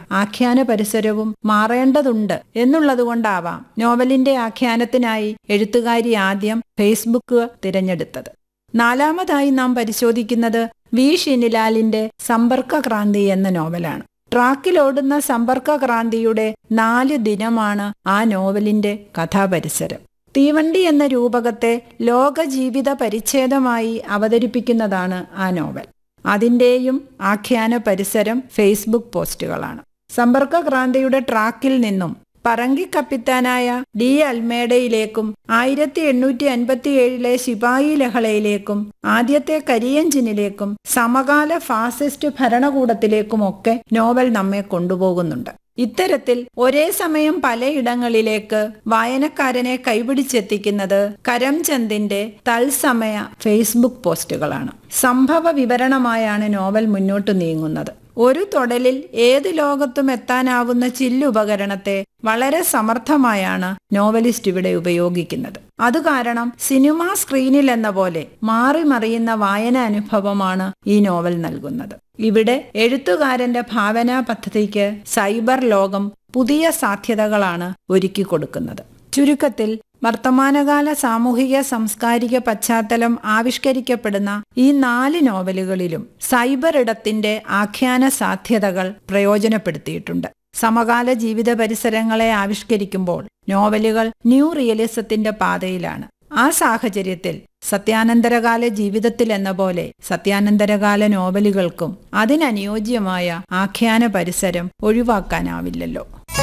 ആഖ്യാന പരിസരവും മാറേണ്ടതുണ്ട് എന്നുള്ളതുകൊണ്ടാവാം നോവലിന്റെ ആഖ്യാനത്തിനായി എഴുത്തുകാരി ആദ്യം ഫേസ്ബുക്ക് തിരഞ്ഞെടുത്തത് നാലാമതായി നാം പരിശോധിക്കുന്നത് വി ഷിനിലാലിന്റെ സമ്പർക്ക ക്രാന്തി എന്ന നോവലാണ് ട്രാക്കിലോടുന്ന സമ്പർക്ക ക്രാന്തിയുടെ നാല് ദിനമാണ് ആ നോവലിന്റെ കഥാപരിസരം തീവണ്ടി എന്ന രൂപകത്തെ ലോക ജീവിത പരിച്ഛേദമായി അവതരിപ്പിക്കുന്നതാണ് ആ നോവൽ അതിന്റെയും ആഖ്യാന പരിസരം ഫേസ്ബുക്ക് പോസ്റ്റുകളാണ് സമ്പർക്ക ക്രാന്തിയുടെ ട്രാക്കിൽ നിന്നും പറങ്കി കപ്പിത്താനായ ഡി അൽമേഡയിലേക്കും ആയിരത്തി എണ്ണൂറ്റി അൻപത്തി ഏഴിലെ ശിപായി ലഹളയിലേക്കും ആദ്യത്തെ കരിയഞ്ചിനിലേക്കും സമകാല ഫാസിസ്റ്റ് ഭരണകൂടത്തിലേക്കുമൊക്കെ നോവൽ നമ്മെ കൊണ്ടുപോകുന്നുണ്ട് ഇത്തരത്തിൽ ഒരേ സമയം പലയിടങ്ങളിലേക്ക് വായനക്കാരനെ കൈപിടിച്ചെത്തിക്കുന്നത് കരംചന്ദിന്റെ തത്സമയ ഫേസ്ബുക്ക് പോസ്റ്റുകളാണ് സംഭവ വിവരണമായാണ് നോവൽ മുന്നോട്ടു നീങ്ങുന്നത് ഒരു തൊടലിൽ ഏത് ലോകത്തും എത്താനാവുന്ന ചില്ലുപകരണത്തെ വളരെ സമർത്ഥമായാണ് നോവലിസ്റ്റ് ഇവിടെ ഉപയോഗിക്കുന്നത് അത് കാരണം സിനിമാ സ്ക്രീനിൽ എന്ന പോലെ മാറി മറിയുന്ന വായന അനുഭവമാണ് ഈ നോവൽ നൽകുന്നത് ഇവിടെ എഴുത്തുകാരന്റെ ഭാവനാ പദ്ധതിക്ക് സൈബർ ലോകം പുതിയ സാധ്യതകളാണ് ഒരുക്കി കൊടുക്കുന്നത് ചുരുക്കത്തിൽ വർത്തമാനകാല സാമൂഹിക സാംസ്കാരിക പശ്ചാത്തലം ആവിഷ്കരിക്കപ്പെടുന്ന ഈ നാല് നോവലുകളിലും സൈബർ ഇടത്തിന്റെ ആഖ്യാന സാധ്യതകൾ പ്രയോജനപ്പെടുത്തിയിട്ടുണ്ട് സമകാല ജീവിത പരിസരങ്ങളെ ആവിഷ്കരിക്കുമ്പോൾ നോവലുകൾ ന്യൂ റിയലിസത്തിന്റെ പാതയിലാണ് ആ സാഹചര്യത്തിൽ സത്യാനന്തരകാല ജീവിതത്തിൽ എന്ന പോലെ സത്യാനന്തരകാല നോവലുകൾക്കും അതിനനുയോജ്യമായ ആഖ്യാന പരിസരം ഒഴിവാക്കാനാവില്ലല്ലോ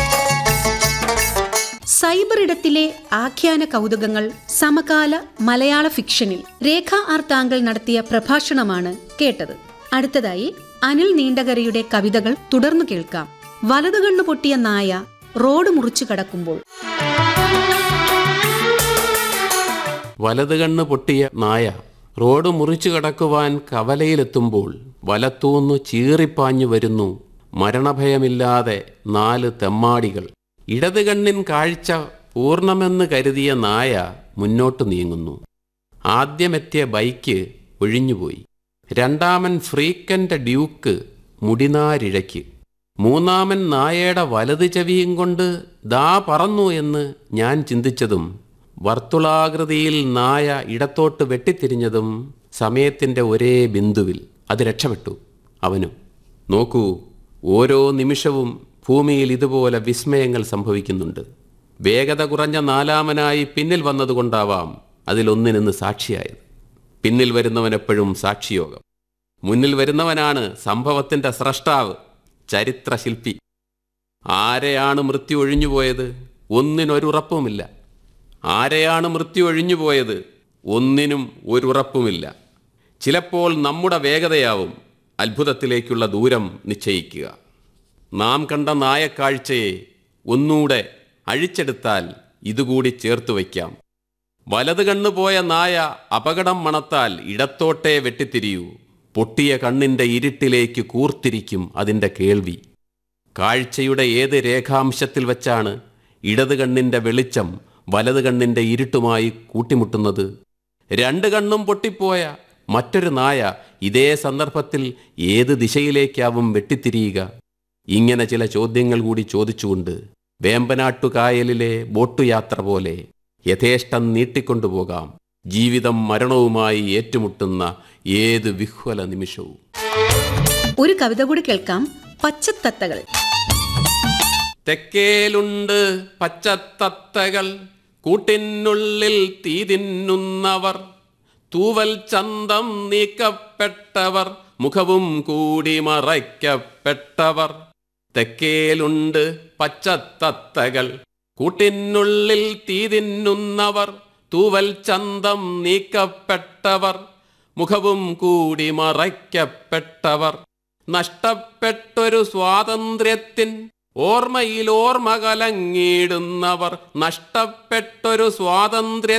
സൈബർ ഇടത്തിലെ ആഖ്യാന കൗതുകങ്ങൾ സമകാല മലയാള ഫിക്ഷനിൽ രേഖ ആർ താങ്കൾ നടത്തിയ പ്രഭാഷണമാണ് കേട്ടത് അടുത്തതായി അനിൽ നീണ്ടകരയുടെ കവിതകൾ തുടർന്നു കേൾക്കാം വലതുകണ്ണു പൊട്ടിയ നായ റോഡ് മുറിച്ചു കടക്കുമ്പോൾ വലത് കണ്ണ് പൊട്ടിയ നായ റോഡ് മുറിച്ചു കടക്കുവാൻ കവലയിലെത്തുമ്പോൾ വലത്തൂന്നു ചീറിപ്പാഞ്ഞു വരുന്നു മരണഭയമില്ലാതെ നാല് തെമ്മാടികൾ ഇടത് കണ്ണിൻ കാഴ്ച പൂർണ്ണമെന്ന് കരുതിയ നായ മുന്നോട്ടു നീങ്ങുന്നു ആദ്യമെത്തിയ ബൈക്ക് ഒഴിഞ്ഞുപോയി രണ്ടാമൻ ഫ്രീക്കന്റെ ഡ്യൂക്ക് മുടിനാരിഴയ്ക്ക് മൂന്നാമൻ നായയുടെ വലത് ചെവിയും കൊണ്ട് ദാ പറന്നു എന്ന് ഞാൻ ചിന്തിച്ചതും വർത്തുളാകൃതിയിൽ നായ ഇടത്തോട്ട് വെട്ടിത്തിരിഞ്ഞതും സമയത്തിൻ്റെ ഒരേ ബിന്ദുവിൽ അത് രക്ഷപ്പെട്ടു അവനും നോക്കൂ ഓരോ നിമിഷവും ഭൂമിയിൽ ഇതുപോലെ വിസ്മയങ്ങൾ സംഭവിക്കുന്നുണ്ട് വേഗത കുറഞ്ഞ നാലാമനായി പിന്നിൽ വന്നതുകൊണ്ടാവാം അതിലൊന്നിനെന്ന് സാക്ഷിയായത് പിന്നിൽ വരുന്നവനെപ്പോഴും സാക്ഷിയോഗം മുന്നിൽ വരുന്നവനാണ് സംഭവത്തിൻ്റെ സ്രഷ്ടാവ് ചരിത്രശില്പി ആരെയാണ് മൃത്യു ഒഴിഞ്ഞുപോയത് ഒന്നിനൊരുറപ്പുമില്ല ആരെയാണ് മൃത്യു ഒഴിഞ്ഞുപോയത് ഒന്നിനും ഒരുറപ്പുമില്ല ചിലപ്പോൾ നമ്മുടെ വേഗതയാവും അത്ഭുതത്തിലേക്കുള്ള ദൂരം നിശ്ചയിക്കുക നാം കണ്ട നായക്കാഴ്ചയെ ഒന്നൂടെ അഴിച്ചെടുത്താൽ ഇതുകൂടി ചേർത്തു വയ്ക്കാം വലത് കണ്ണു പോയ നായ അപകടം മണത്താൽ ഇടത്തോട്ടേ വെട്ടിത്തിരിയൂ പൊട്ടിയ കണ്ണിൻ്റെ ഇരുട്ടിലേക്ക് കൂർത്തിരിക്കും അതിൻ്റെ കേൾവി കാഴ്ചയുടെ ഏത് രേഖാംശത്തിൽ വച്ചാണ് ഇടത് കണ്ണിൻ്റെ വെളിച്ചം വലത് കണ്ണിൻ്റെ ഇരുട്ടുമായി കൂട്ടിമുട്ടുന്നത് രണ്ട് കണ്ണും പൊട്ടിപ്പോയ മറ്റൊരു നായ ഇതേ സന്ദർഭത്തിൽ ഏത് ദിശയിലേക്കാവും വെട്ടിത്തിരിയുക ഇങ്ങനെ ചില ചോദ്യങ്ങൾ കൂടി ചോദിച്ചുകൊണ്ട് വേമ്പനാട്ടുകായലിലെ ബോട്ടുയാത്ര പോലെ യഥേഷ്ടം നീട്ടിക്കൊണ്ടുപോകാം ജീവിതം മരണവുമായി ഏറ്റുമുട്ടുന്ന ഏത് വിഹ്വല നിമിഷവും ഒരു കവിത കൂടി കേൾക്കാം പച്ചത്തത്തകൾ തെക്കേലുണ്ട് പച്ചത്തത്തകൾ കൂട്ടിനുള്ളിൽ തീ തിന്നുന്നവർ തൂവൽ ചന്തം നീക്കപ്പെട്ടവർ മുഖവും കൂടി മറയ്ക്കപ്പെട്ടവർ തെക്കേലുണ്ട് പച്ചത്തത്തകൾ കൂട്ടിനുള്ളിൽ തീ തിന്നുന്നവർ തൂവൽ ചന്തം നീക്കപ്പെട്ടവർ മുഖവും കൂടി മറയ്ക്കപ്പെട്ടവർ നഷ്ടപ്പെട്ടൊരു സ്വാതന്ത്ര്യത്തിൻ ഓർമ്മയിൽ ഓർമ്മ കലങ്ങിയിടുന്നവർ നഷ്ടപ്പെട്ടൊരു സ്വാതന്ത്ര്യ